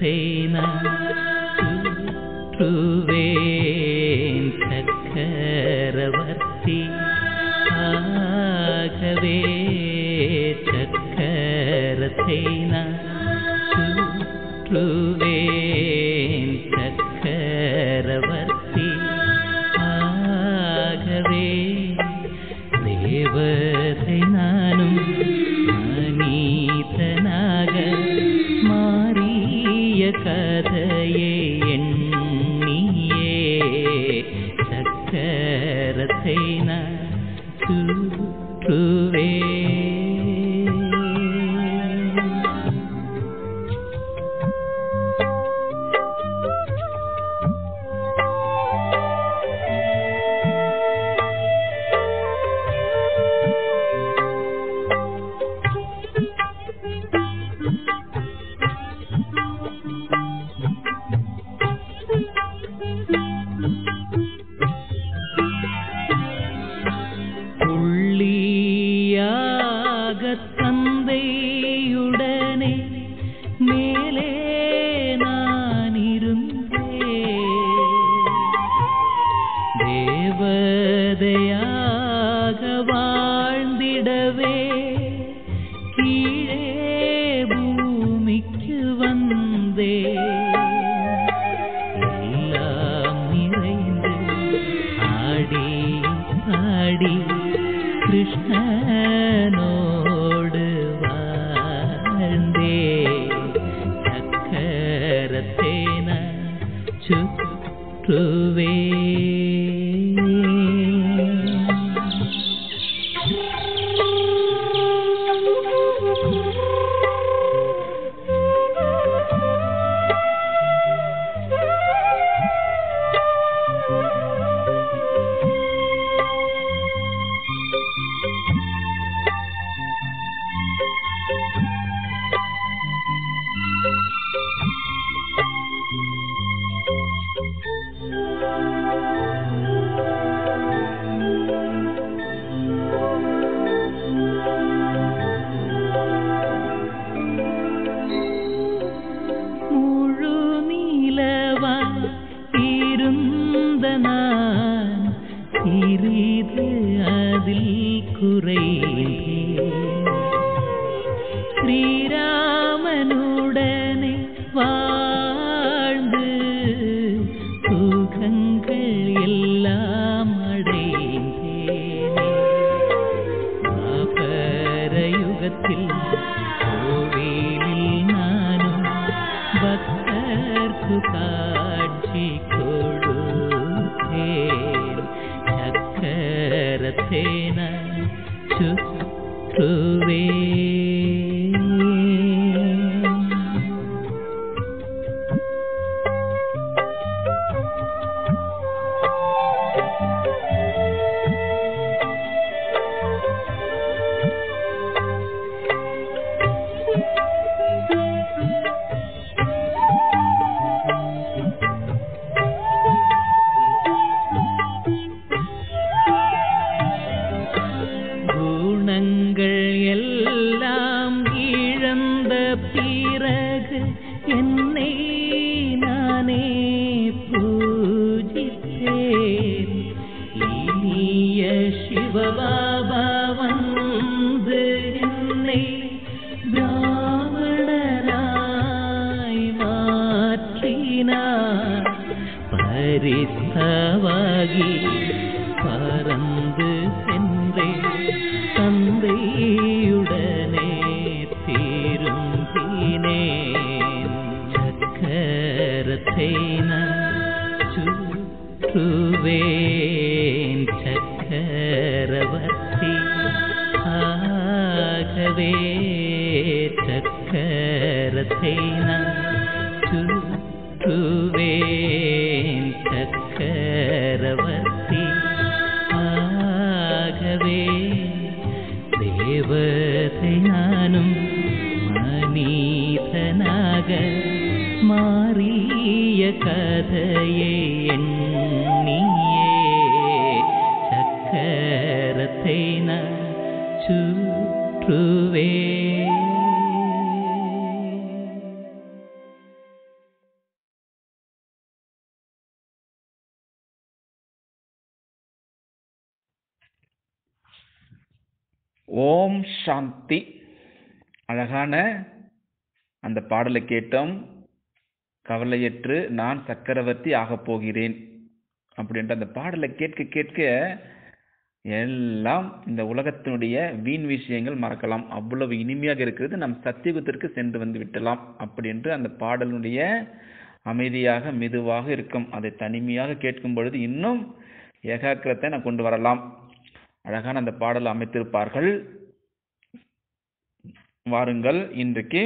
சக்கரத்தை நான் சுற்றுவேன் சக்கரவர்த்தி ஆகவே சக்கரத்தை நான் சுற்றுவேன் சக்கரவர்த்தி ஆகவே தேவதை நானும் மனிதனாக மாறிய கதையை எண்ணியே சக்கரத்தை நான் சுற்றுவேன் புள்ளியாக தந்தையுடனே மேலே நான் இருந்தேன் தேவதையாக வாழ்ந்திடவே கீழே பூமிக்கு வந்தேன் எல்லாம் நிறைந்து ஆடி பாடி கிருஷ்ணனோடு வாழ்ந்தே சக்கரத்தேன சுற்றுவே முழு நீலவா இருந்த நான் சிறிது அதில் குறைந்தேன் ஸ்ரீராமனுடனே வாழ்ந்து சுகங்கள் எல்லாம் அடைந்தேனே யுகத்தில் கோவிலில் நானும் பக்தர்க்கு காட்சி கொடுத்தேன் சக்கரத்தேன சுற்றுவே குணங்கள் எல்லாம் இழந்த பிறகு என்னை நானே பூஜித்தேன் இனிய சிவபாபா வந்து என்னை பிராமணராய் மாற்றினார் பரித்தவாகி பறந்து சென்றே தந்தையுடனே திரும்பினேன் சக்கரத்தை நான் சுற்றுவேன் சக்கரவர்த்தி ஆகவே சக்கரத்தை நான் சுற்றுவேன் சக்கரவர்த்தி ஆகவே தேவதை நானும் மனிதனாக மாறிய கதையை எண்ணியே சக்கரத்தை நான் சுற்றுவே ஓம் சாந்தி அழகான அந்த பாடலை கேட்டோம் கவலையற்று நான் சக்கரவர்த்தி ஆகப் போகிறேன் அப்படின்ற அந்த பாடலை கேட்க கேட்க எல்லாம் இந்த உலகத்தினுடைய வீண் விஷயங்கள் மறக்கலாம் அவ்வளவு இனிமையாக இருக்கிறது நம் சத்தியுகத்திற்கு சென்று வந்து விட்டலாம் அப்படி என்று அந்த பாடலுடைய அமைதியாக மெதுவாக இருக்கும் அதை தனிமையாக கேட்கும் பொழுது இன்னும் ஏகாக்கிரத்தை நான் கொண்டு வரலாம் அழகான அந்த பாடல் அமைத்திருப்பார்கள் வாருங்கள் இன்றைக்கு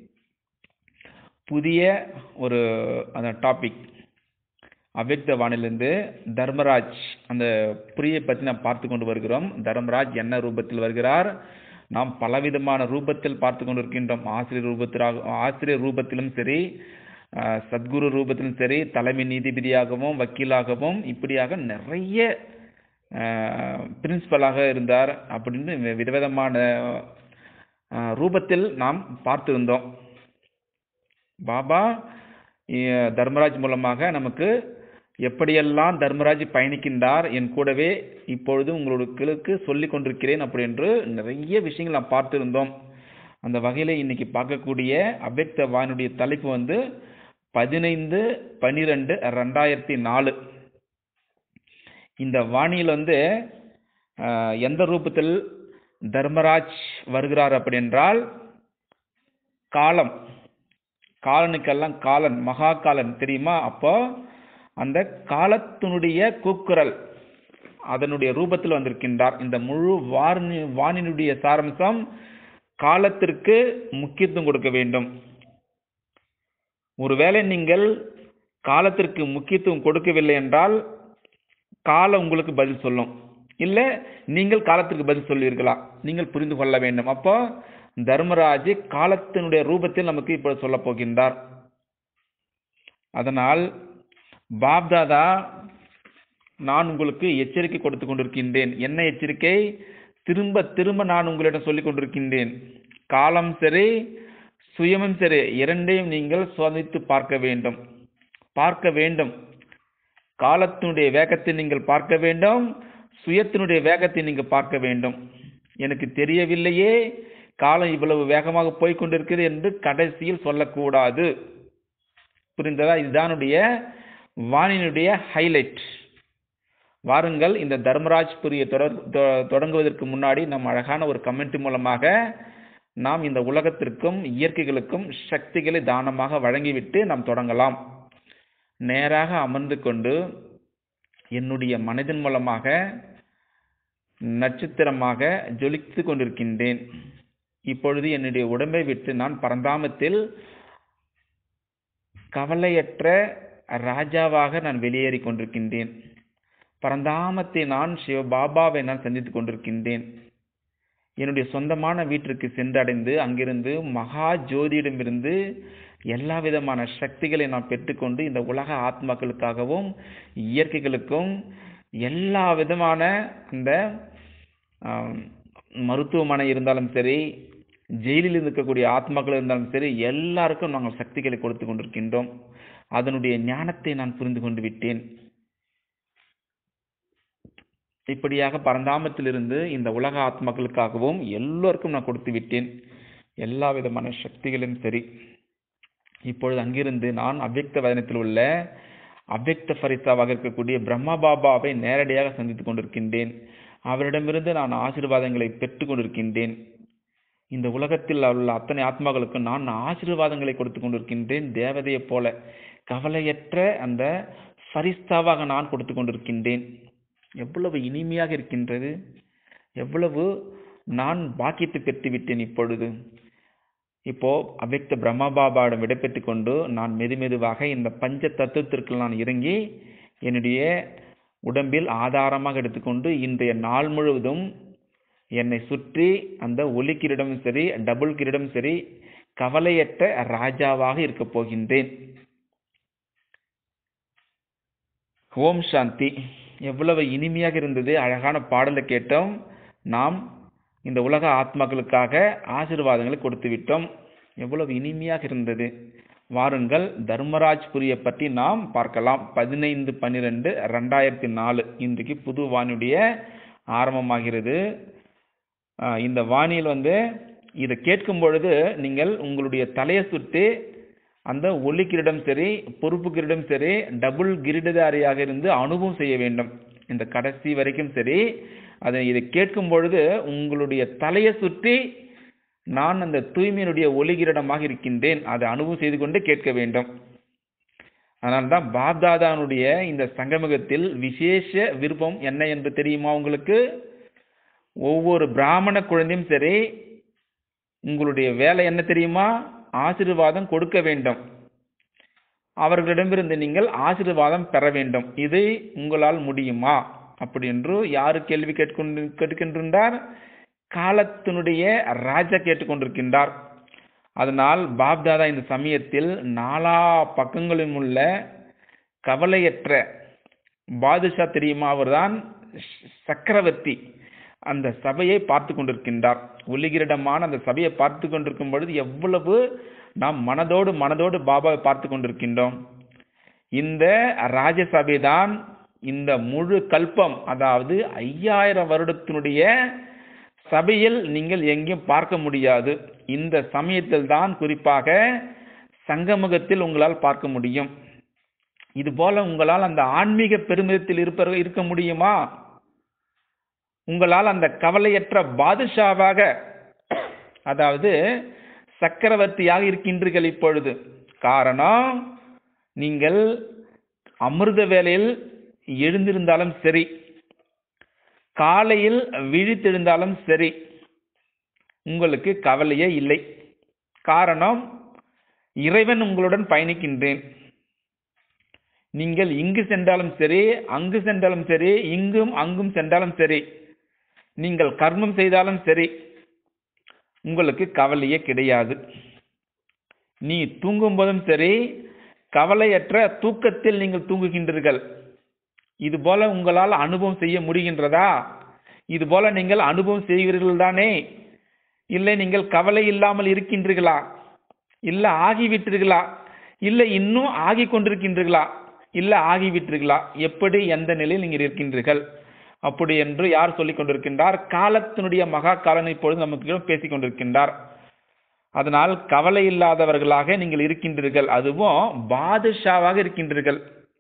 புதிய ஒரு அந்த டாபிக் அவ்யக்த வானிலிருந்து தர்மராஜ் அந்த புரியை பற்றி நாம் பார்த்து கொண்டு வருகிறோம் தர்மராஜ் என்ன ரூபத்தில் வருகிறார் நாம் பலவிதமான ரூபத்தில் பார்த்து கொண்டிருக்கின்றோம் ஆசிரியர் ரூபத்திலாக ஆசிரியர் ரூபத்திலும் சரி அஹ், சத்குரு ரூபத்திலும் சரி தலைமை நீதிபதியாகவும் வக்கீலாகவும் இப்படியாக நிறைய பிரின்சிபலாக இருந்தார் அப்படின்னு வி- விதவிதமான அஹ், ரூபத்தில் நாம் பார்த்திருந்தோம் பாபா அஹ், தர்மராஜ் மூலமாக நமக்கு எப்படியெல்லாம் தர்மராஜ் பயணிக்கின்றார் என் கூடவே இப்பொழுது உங்களுக்கு சொல்லிக் கொண்டிருக்கிறேன் அப்படி என்று நிறைய விஷயங்கள் நாம் பார்த்திருந்தோம் அந்த வகையில் இன்னைக்கு பார்க்கக்கூடிய அவ்வக்த வானுடைய தலைப்பு வந்து பதினைந்து பனிரெண்டு ரெண்டாயிரத்தி நாலு இந்த வாணியில் வந்து அஹ், எந்த ரூபத்தில் தர்மராஜ் வருகிறார் அப்படி என்றால் காலம் காலனுக்கெல்லாம் காலன் மகா காலன் தெரியுமா அப்போ அந்த காலத்தினுடைய கூக்குரல் அதனுடைய ரூபத்தில் வந்திருக்கின்றார் இந்த முழு வாரணி வானினுடைய சாரம்சம் காலத்திற்கு முக்கியத்துவம் கொடுக்க வேண்டும் ஒருவேளை நீங்கள் காலத்திற்கு முக்கியத்துவம் கொடுக்கவில்லை என்றால் காலம் உங்களுக்கு பதில் சொல்லும் இல்ல நீங்கள் காலத்திற்கு பதில் சொல்வீர்களா நீங்கள் புரிந்து கொள்ள வேண்டும் அப்போ தர்மராஜ் காலத்தினுடைய ரூபத்தில் நமக்கு இப்பொழுது சொல்ல போகின்றார் அதனால் பாப்தாதா நான் உங்களுக்கு எச்சரிக்கை கொடுத்து கொண்டிருக்கின்றேன் என்ன எச்சரிக்கை திரும்ப திரும்ப நான் உங்களிடம் சொல்லிக் கொண்டிருக்கின்றேன் காலம் சரி சுயமும் சரி இரண்டையும் நீங்கள் சோதித்து பார்க்க வேண்டும் பார்க்க வேண்டும் காலத்தினுடைய வேகத்தை நீங்கள் பார்க்க வேண்டும் சுயத்தினுடைய வேகத்தை நீங்கள் பார்க்க வேண்டும் எனக்கு தெரியவில்லையே காலம் இவ்வளவு வேகமாக போய்க் கொண்டிருக்கிறது என்று கடைசியில் சொல்லக்கூடாது புரிந்ததா இதுதானுடைய வானினுடைய ஹைலைட் வாருங்கள் இந்த தர்மராஜ் புரிய தொடர் தொ- தொடங்குவதற்கு முன்னாடி நம் அழகான ஒரு கமெண்ட் மூலமாக நாம் இந்த உலகத்திற்கும் இயற்கைகளுக்கும் சக்திகளை தானமாக வழங்கிவிட்டு நாம் தொடங்கலாம் நேராக அமர்ந்து கொண்டு என்னுடைய மனதின் மூலமாக நட்சத்திரமாக ஜொலித்து கொண்டிருக்கின்றேன் இப்பொழுது என்னுடைய உடம்பை விட்டு நான் பரந்தாமத்தில் கவலையற்ற ராஜாவாக நான் வெளியேறி கொண்டிருக்கின்றேன் பரந்தாமத்தை நான் சிவ பாபாவை நான் சந்தித்துக் கொண்டிருக்கின்றேன் என்னுடைய சொந்தமான வீட்டிற்கு சென்றடைந்து அங்கிருந்து மகா ஜோதியிடமிருந்து எல்லா விதமான சக்திகளை நான் பெற்றுக்கொண்டு இந்த உலக ஆத்மாக்களுக்காகவும் இயற்கைகளுக்கும் எல்லா விதமான அந்த ஆம், மருத்துவமனை இருந்தாலும் சரி ஜெயிலில் இருக்கக்கூடிய ஆத்மாக்கள் இருந்தாலும் சரி எல்லாருக்கும் நாங்கள் சக்திகளை கொடுத்து கொண்டிருக்கின்றோம் அதனுடைய ஞானத்தை நான் புரிந்து கொண்டு விட்டேன் இப்படியாக பரந்தாமத்திலிருந்து இந்த உலக ஆத்மாக்களுக்காகவும் எல்லோருக்கும் நான் கொடுத்து விட்டேன் எல்லா விதமான சக்திகளும் சரி இப்பொழுது அங்கிருந்து நான் அவ்வக்த வதனத்தில் உள்ள அவ்வக்த ஃபரிசாவாக இருக்கக்கூடிய பிரம்மா பாபாவை நேரடியாக சந்தித்துக் கொண்டிருக்கின்றேன் அவரிடமிருந்து நான் ஆசீர்வாதங்களை பெற்றுக் கொண்டிருக்கின்றேன் இந்த உலகத்தில் உள்ள அத்தனை ஆத்மாக்களுக்கும் நான் ஆசீர்வாதங்களை கொடுத்து கொண்டிருக்கின்றேன் தேவதையைப் போல கவலையற்ற அந்த ஃபரிஸ்தாவாக நான் கொடுத்து கொண்டிருக்கின்றேன் எவ்வளவு இனிமையாக இருக்கின்றது எவ்வளவு நான் பாக்கியத்தை பெற்று விட்டேன் இப்பொழுது இப்போ அவ்வக்த பிரம்மா பாபாவிடம் விடைபெற்றுக் கொண்டு நான் மெதுமெதுவாக இந்த பஞ்ச தத்துவத்திற்கு நான் இறங்கி என்னுடைய உடம்பில் ஆதாரமாக எடுத்துக்கொண்டு இன்றைய நாள் முழுவதும் என்னை சுற்றி அந்த ஒலி கிரீடமும் சரி டபுள் கிரீடம் சரி கவலையற்ற ராஜாவாக இருக்கப் போகின்றேன் ஓம் சாந்தி எவ்வளவு இனிமையாக இருந்தது அழகான பாடலை கேட்டோம் நாம் இந்த உலக ஆத்மாக்களுக்காக ஆசீர்வாதங்களை கொடுத்து விட்டோம் எவ்வளவு இனிமையாக இருந்தது வாருங்கள் தர்மராஜ் புரிய பற்றி நாம் பார்க்கலாம் பதினைந்து பன்னிரெண்டு ரெண்டாயிரத்தி நாலு இன்றைக்கு புது வானுடைய ஆரம்பமாகிறது ஆஹ் இந்த வாணியில் வந்து இதை கேட்கும் பொழுது நீங்கள் உங்களுடைய தலையை சுற்றி அந்த ஒளி கிரீடம் சரி பொறுப்பு கிரீடம் சரி டபுள் கிரீடதாரியாக இருந்து அனுபவம் செய்ய வேண்டும் இந்த கடைசி வரைக்கும் சரி அதை இதை கேட்கும் பொழுது உங்களுடைய தலையை சுற்றி நான் அந்த தூய்மையினுடைய ஒளி கிரீடமாக இருக்கின்றேன் அதை அனுபவம் செய்து கொண்டு கேட்க வேண்டும் அதனால்தான் பாப்தாதானுடைய இந்த சங்கமகத்தில் விசேஷ விருப்பம் என்ன என்று தெரியுமா உங்களுக்கு ஒவ்வொரு பிராமண குழந்தையும் சரி உங்களுடைய வேலை என்ன தெரியுமா ஆசீர்வாதம் கொடுக்க வேண்டும் அவர்களிடமிருந்து நீங்கள் ஆசீர்வாதம் பெற வேண்டும் இது உங்களால் முடியுமா அப்படி என்று யாரு கேள்வி கேட்கொண்டு கேட்கின்றார் காலத்தினுடைய ராஜா கேட்டுக்கொண்டிருக்கின்றார் அதனால் பாப்தாதா இந்த சமயத்தில் நாலா பக்கங்களிலும் உள்ள கவலையற்ற பாதுஷா தெரியுமா அவர்தான் சக்கரவர்த்தி அந்த சபையை பார்த்து கொண்டிருக்கின்றார் ஒளிகிரிடமான அந்த சபையை பார்த்து கொண்டிருக்கும் பொழுது எவ்வளவு நாம் மனதோடு மனதோடு பாபாவை பார்த்து கொண்டிருக்கின்றோம் இந்த ராஜசபை தான் இந்த முழு கல்பம் அதாவது ஐயாயிரம் வருடத்தினுடைய சபையில் நீங்கள் எங்கேயும் பார்க்க முடியாது இந்த சமயத்தில் தான் குறிப்பாக சங்கமுகத்தில் உங்களால் பார்க்க முடியும் இது போல உங்களால் அந்த ஆன்மீக பெருமிதத்தில் இருப்ப இருக்க முடியுமா உங்களால் அந்த கவலையற்ற பாதுஷாவாக அதாவது சக்கரவர்த்தியாக இருக்கின்றீர்கள் இப்பொழுது காரணம் நீங்கள் அமிர்த வேளையில் எழுந்திருந்தாலும் சரி காலையில் விழித்தெழுந்தாலும் சரி உங்களுக்கு கவலையே இல்லை காரணம் இறைவன் உங்களுடன் பயணிக்கின்றேன் நீங்கள் இங்கு சென்றாலும் சரி அங்கு சென்றாலும் சரி இங்கும் அங்கும் சென்றாலும் சரி நீங்கள் கர்மம் செய்தாலும் சரி உங்களுக்கு கவலையே கிடையாது நீ தூங்கும் போதும் சரி கவலையற்ற தூக்கத்தில் நீங்கள் தூங்குகின்றீர்கள் இது போல உங்களால் அனுபவம் செய்ய முடிகின்றதா இது போல நீங்கள் அனுபவம் செய்கிறீர்கள் தானே இல்லை நீங்கள் கவலை இல்லாமல் இருக்கின்றீர்களா இல்ல ஆகிவிட்டீர்களா இல்ல இன்னும் ஆகி கொண்டிருக்கின்றீர்களா இல்ல ஆகிவிட்டீர்களா எப்படி எந்த நிலையில் நீங்கள் இருக்கின்றீர்கள் அப்படி என்று யார் சொல்லிக் கொண்டிருக்கின்றார் காலத்தினுடைய மகா காலன் இப்பொழுது நமக்கு பேசிக் கொண்டிருக்கின்றார் அதனால் கவலை இல்லாதவர்களாக நீங்கள் இருக்கின்றீர்கள் அதுவும் பாதுஷாவாக இருக்கின்றீர்கள்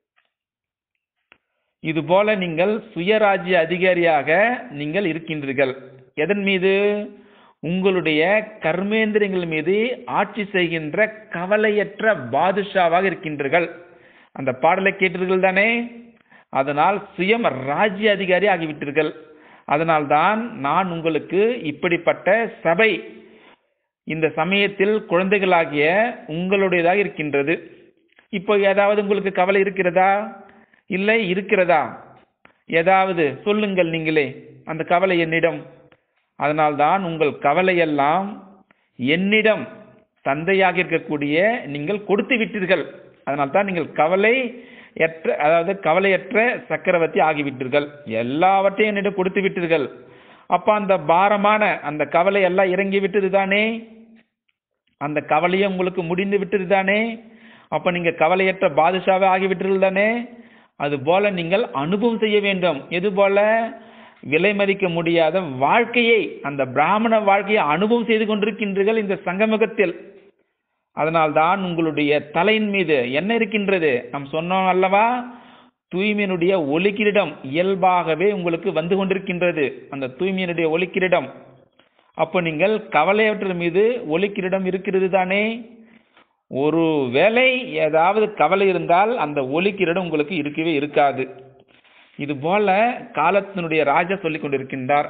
இது போல நீங்கள் சுயராஜ்ய அதிகாரியாக நீங்கள் இருக்கின்றீர்கள் எதன் மீது உங்களுடைய கர்மேந்திரங்கள் மீது ஆட்சி செய்கின்ற கவலையற்ற பாதுஷாவாக இருக்கின்றீர்கள் அந்த பாடலை கேட்டீர்கள் தானே அதனால் சுயம் ராஜ்ய அதிகாரி ஆகிவிட்டீர்கள் அதனால்தான் நான் உங்களுக்கு இப்படிப்பட்ட சபை இந்த சமயத்தில் குழந்தைகளாகிய உங்களுடையதாக இருக்கின்றது இப்போ ஏதாவது உங்களுக்கு கவலை இருக்கிறதா இல்லை இருக்கிறதா ஏதாவது சொல்லுங்கள் நீங்களே அந்த கவலை என்னிடம் அதனால்தான் உங்கள் கவலையெல்லாம் என்னிடம் தந்தையாக இருக்கக்கூடிய நீங்கள் கொடுத்து விட்டீர்கள் அதனால்தான் நீங்கள் கவலை எற்ற அதாவது கவலையற்ற சக்கரவர்த்தி ஆகிவிட்டீர்கள் எல்லாவற்றையும் என்னிடம் கொடுத்து விட்டீர்கள் அப்ப அந்த பாரமான அந்த கவலை எல்லாம் இறங்கி விட்டது தானே அந்த கவலையும் உங்களுக்கு முடிந்து விட்டது தானே அப்ப நீங்க கவலையற்ற பாதுஷாவே ஆகிவிட்டீர்கள் தானே அது போல நீங்கள் அனுபவம் செய்ய வேண்டும் எது போல விலை மதிக்க முடியாத வாழ்க்கையை அந்த பிராமண வாழ்க்கையை அனுபவம் செய்து கொண்டிருக்கின்றீர்கள் இந்த சங்கமுகத்தில் அதனால்தான் உங்களுடைய தலையின் மீது என்ன இருக்கின்றது நாம் சொன்னோம் அல்லவா தூய்மையினுடைய ஒலிக்கிரிடம் இயல்பாகவே உங்களுக்கு வந்து கொண்டிருக்கின்றது அந்த தூய்மையினுடைய ஒலிக்கிரிடம் அப்போ நீங்கள் கவலையற்ற மீது ஒலிக்கிரிடம் இருக்கிறது தானே ஒரு வேலை ஏதாவது கவலை இருந்தால் அந்த ஒலிக்கிரிடம் உங்களுக்கு இருக்கவே இருக்காது இது போல காலத்தினுடைய ராஜா சொல்லிக் கொண்டிருக்கின்றார்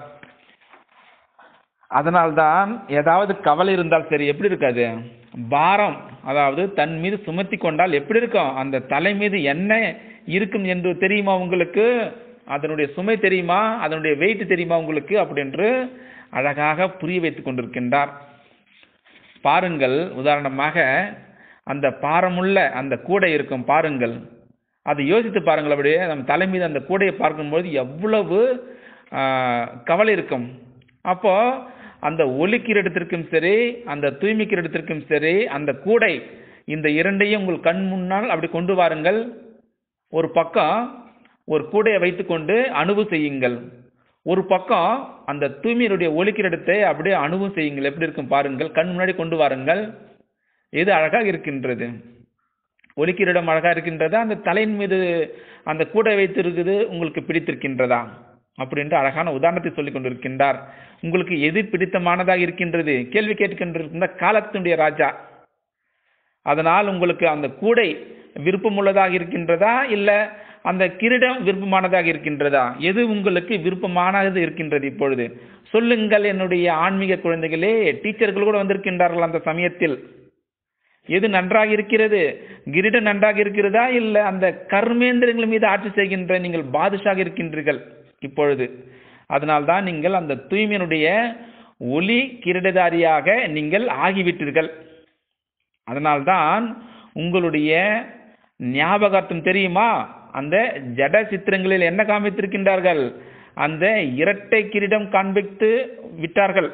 அதனால்தான் ஏதாவது கவலை இருந்தால் சரி எப்படி இருக்காது பாரம் அதாவது தன் மீது சுமத்தி கொண்டால் எப்படி இருக்கும் அந்த தலை மீது என்ன இருக்கும் என்று தெரியுமா உங்களுக்கு அதனுடைய சுமை தெரியுமா அதனுடைய வெயிட் தெரியுமா உங்களுக்கு அப்படி என்று அழகாக புரிய வைத்துக் கொண்டிருக்கின்றார் பாருங்கள் உதாரணமாக அந்த பாரமுள்ள அந்த கூடை இருக்கும் பாருங்கள் அதை யோசித்து பாருங்கள் அப்படியே நம் தலை மீது அந்த கூடையை பார்க்கும்போது எவ்வளவு கவலை இருக்கும் அப்போ அந்த ஒலிக்கிரிடத்திற்கும் சரி அந்த தூய்மைக்கிரிடத்திற்கும் சரி அந்த கூடை இந்த இரண்டையும் உங்கள் கண் முன்னால் அப்படி கொண்டு வாருங்கள் ஒரு பக்கம் ஒரு கூடையை வைத்துக்கொண்டு அனுபவம் செய்யுங்கள் ஒரு பக்கம் அந்த தூய்மையினுடைய ஒலிக்கிரடத்தை அப்படியே அனுபவம் செய்யுங்கள் எப்படி இருக்கும் பாருங்கள் கண் முன்னாடி கொண்டு வாருங்கள் எது அழகாக இருக்கின்றது ஒலிக்கிரிடம் அழகா இருக்கின்றதா அந்த தலையின் மீது அந்த கூடை வைத்து இருக்குது உங்களுக்கு பிடித்திருக்கின்றதா அப்படின்ட்டு அழகான உதாரணத்தை சொல்லிக் கொண்டிருக்கின்றார் உங்களுக்கு எது பிடித்தமானதாக இருக்கின்றது கேள்வி கேட்கின்ற காலத்தினுடைய ராஜா அதனால் உங்களுக்கு அந்த கூடை விருப்பமுள்ளதாக இருக்கின்றதா இல்ல அந்த கிரீடம் விருப்பமானதாக இருக்கின்றதா எது உங்களுக்கு விருப்பமானது இருக்கின்றது இப்பொழுது சொல்லுங்கள் என்னுடைய ஆன்மீக குழந்தைகளே டீச்சர்கள் கூட வந்திருக்கின்றார்கள் அந்த சமயத்தில் எது நன்றாக இருக்கிறது கிரீடம் நன்றாக இருக்கிறதா இல்ல அந்த கர்மேந்திரங்கள் மீது ஆட்சி செய்கின்ற நீங்கள் பாதுஷாக இருக்கின்றீர்கள் இப்பொழுது அதனால்தான் நீங்கள் அந்த தூய்மையினுடைய ஒளி கிரீடதாரியாக நீங்கள் ஆகிவிட்டீர்கள் அதனால்தான் உங்களுடைய ஞாபகார்த்தம் தெரியுமா அந்த ஜட சித்திரங்களில் என்ன காமித்திருக்கின்றார்கள் அந்த இரட்டை கிரீடம் காண்பித்து விட்டார்கள்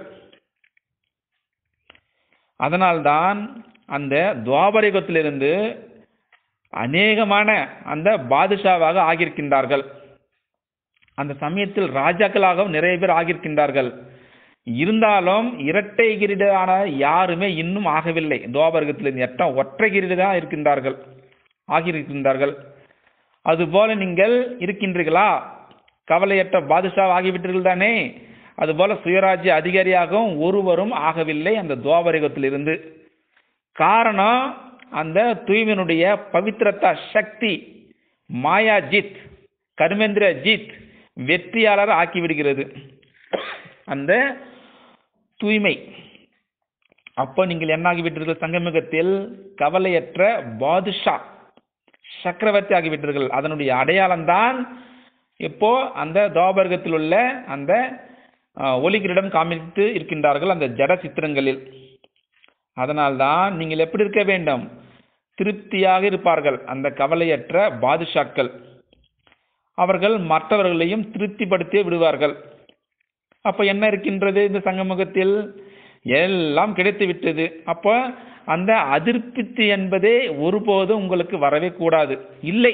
அதனால்தான் அந்த துவாபரிகத்திலிருந்து அநேகமான அந்த பாதுஷாவாக ஆகியிருக்கின்றார்கள் அந்த சமயத்தில் ராஜாக்களாகவும் நிறைய பேர் ஆகியிருக்கின்றார்கள் இருந்தாலும் இரட்டை கிரீடான யாருமே இன்னும் ஆகவில்லை துவாபரகத்திலிருந்து எட்டம் ஒற்றை கிரீடு தான் இருக்கின்றார்கள் ஆகியிருக்கின்றார்கள் அதுபோல நீங்கள் இருக்கின்றீர்களா கவலையற்ற பாதுஷா ஆகிவிட்டீர்கள் தானே அதுபோல சுயராஜ்ய அதிகாரியாகவும் ஒருவரும் ஆகவில்லை அந்த துவாபரிகத்திலிருந்து காரணம் அந்த தூய்மையினுடைய பவித்திரத்தா சக்தி மாயா ஜித் கர்மேந்திர ஜித் வெற்றியாளர் ஆக்கிவிடுகிறது அந்த தூய்மை அப்போ நீங்கள் என்ன ஆகிவிட்டீர்கள் சங்கமிகத்தில் கவலையற்ற பாதுஷா சக்கரவர்த்தி ஆகிவிட்டீர்கள் அதனுடைய அடையாளம்தான் இப்போ அந்த தோபர்கத்தில் உள்ள அந்த ஒலிகிரிடம் காமித்து இருக்கின்றார்கள் அந்த ஜட சித்திரங்களில் அதனால்தான் நீங்கள் எப்படி இருக்க வேண்டும் திருப்தியாக இருப்பார்கள் அந்த கவலையற்ற பாதுஷாக்கள் அவர்கள் மற்றவர்களையும் திருப்திப்படுத்தி விடுவார்கள் அப்ப என்ன இருக்கின்றது இந்த சங்கமுகத்தில் எல்லாம் கிடைத்து விட்டது அப்போ அந்த அதிருப்தி என்பதே ஒருபோதும் உங்களுக்கு வரவே கூடாது இல்லை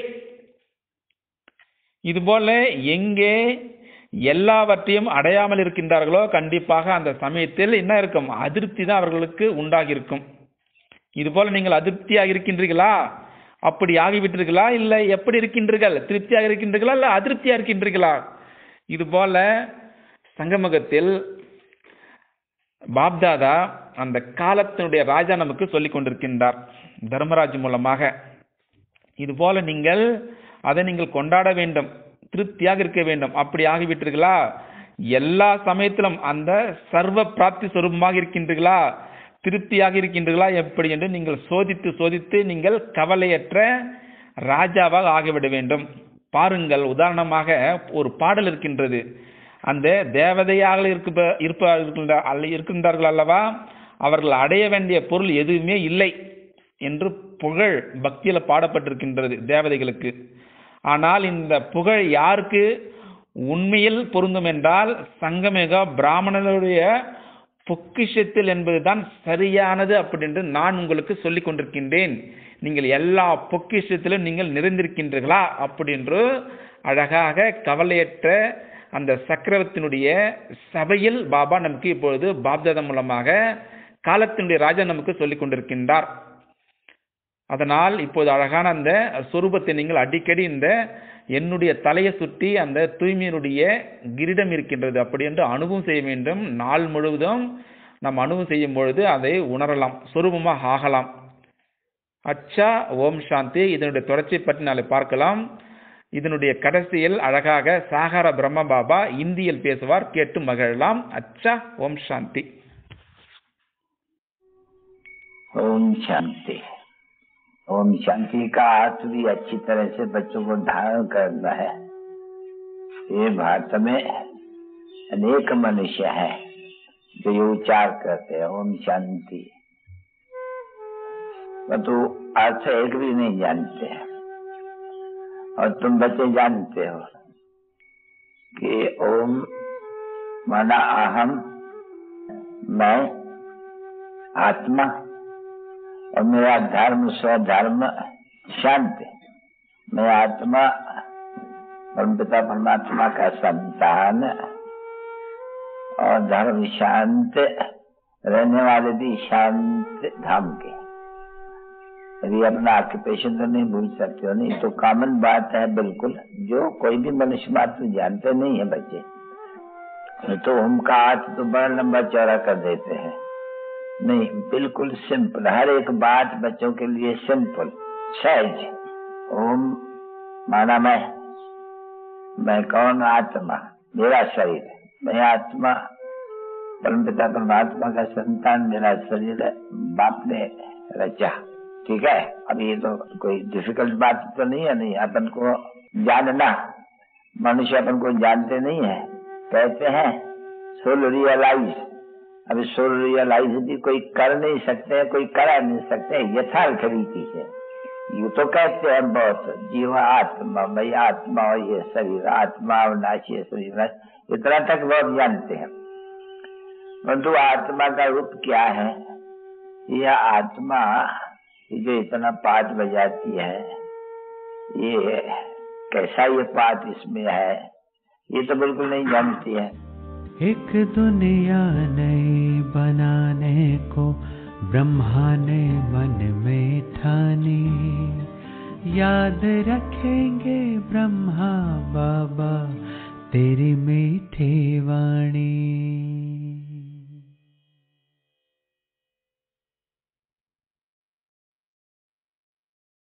இதுபோல எங்கே எல்லாவற்றையும் அடையாமல் இருக்கின்றார்களோ கண்டிப்பாக அந்த சமயத்தில் என்ன இருக்கும் அதிருப்தி தான் அவர்களுக்கு உண்டாகி இருக்கும் இதுபோல நீங்கள் அதிருப்தியாக இருக்கின்றீர்களா அப்படி ஆகிவிட்டீர்களா இல்லை எப்படி இருக்கின்றீர்கள் திருப்தியாக இருக்கின்றீர்களா இல்லை அதிருப்தியா இருக்கின்றீர்களா இது போல சங்கமகத்தில் பாப்தாதா அந்த காலத்தினுடைய ராஜா நமக்கு சொல்லிக் கொண்டிருக்கின்றார் தர்மராஜ் மூலமாக இது போல நீங்கள் அதை நீங்கள் கொண்டாட வேண்டும் திருப்தியாக இருக்க வேண்டும் அப்படி ஆகிவிட்டீர்களா எல்லா சமயத்திலும் அந்த சர்வ பிராப்தி சொரூபமாக இருக்கின்றீர்களா திருப்தியாக இருக்கின்றீர்களா எப்படி என்று நீங்கள் சோதித்து சோதித்து நீங்கள் கவலையற்ற ராஜாவாக ஆகிவிட வேண்டும் பாருங்கள் உதாரணமாக ஒரு பாடல் இருக்கின்றது அந்த தேவதையாக இருக்க இருப்பார்கள் இருக்கின்றார்கள் அல்லவா அவர்கள் அடைய வேண்டிய பொருள் எதுவுமே இல்லை என்று புகழ் பக்தியில பாடப்பட்டிருக்கின்றது தேவதைகளுக்கு ஆனால் இந்த புகழ் யாருக்கு உண்மையில் பொருந்தும் என்றால் சங்கமேகா பிராமணனுடைய பொக்கிஷத்தில் என்பதுதான் சரியானது அப்படின்று நான் உங்களுக்கு சொல்லிக் கொண்டிருக்கின்றேன் நீங்கள் எல்லா பொக்கிஷத்திலும் நீங்கள் நிறைந்திருக்கின்றீர்களா அப்படின்று அழகாக கவலையற்ற அந்த சக்கரவர்த்தினுடைய சபையில் பாபா நமக்கு இப்பொழுது பாப்தாதா மூலமாக காலத்தினுடைய ராஜா நமக்கு சொல்லிக் கொண்டிருக்கின்றார் அதனால் இப்போது அழகான அந்த சொரூபத்தை நீங்கள் அடிக்கடி இந்த என்னுடைய தலையை சுற்றி அந்த தூய்மையினுடைய கிரீடம் இருக்கின்றது அப்படி என்று அனுபவம் செய்ய வேண்டும் நாள் முழுவதும் நாம் அனுபவம் செய்யும் பொழுது அதை உணரலாம் சொரூபமாக ஆகலாம் அச்சா ஓம் சாந்தி இதனுடைய தொடர்ச்சியை பற்றி நாளை பார்க்கலாம் இதனுடைய கடைசியில் அழகாக சாகர பிரம்ம பாபா இந்தியில் பேசுவார் கேட்டு மகிழலாம் அச்சா ஓம் சாந்தி ओम शांति ओम शांति का अर्थ भी अच्छी तरह से बच्चों को धारण करना है ये भारत में अनेक मनुष्य हैं जो ये उच्चार करते हैं ओम शांति परंतु अर्थ एक भी नहीं जानते हैं और तुम बच्चे जानते हो कि ओम माना अहम मैं आत्मा और मेरा धर्म स्वधर्म शांत मैं आत्मा परम पिता परमात्मा का संतान और धर्म शांत रहने वाले भी शांत धाम के अभी अपना ऑक्यूपेशन तो नहीं भूल सकते हो नहीं तो कॉमन बात है बिल्कुल जो कोई भी मनुष्य मात्र जानते नहीं है बच्चे तो उनका हाथ तो बड़ा लंबा चौड़ा कर देते हैं नहीं बिल्कुल सिंपल हर एक बात बच्चों के लिए सिंपल सहज ओम माना मैं मैं कौन आत्मा मेरा शरीर मैं आत्मा परम पिता परमात्मा का संतान मेरा शरीर बाप ने रचा ठीक है अब ये तो कोई डिफिकल्ट बात तो नहीं है नहीं अपन को जानना मनुष्य अपन को जानते नहीं है कहते हैं सोल रियलाइज अभी सोल रियलाइज भी कोई कर नहीं सकते कोई करा नहीं सकते यथार्थ रीति से यू तो कहते हैं बहुत जीव आत्मा मैं आत्मा और ये शरीर आत्मा और नाशी शरीर इतना तक बहुत जानते हैं परंतु आत्मा का रूप क्या है यह आत्मा जो इतना पाठ बजाती है ये कैसा ये पाठ इसमें है ये तो बिल्कुल नहीं जानती है एक दुनिया नई बनाने को ब्रह्मा ने मन में ठानी याद रखेंगे ब्रह्मा बाबा तेरी मीठी वाणी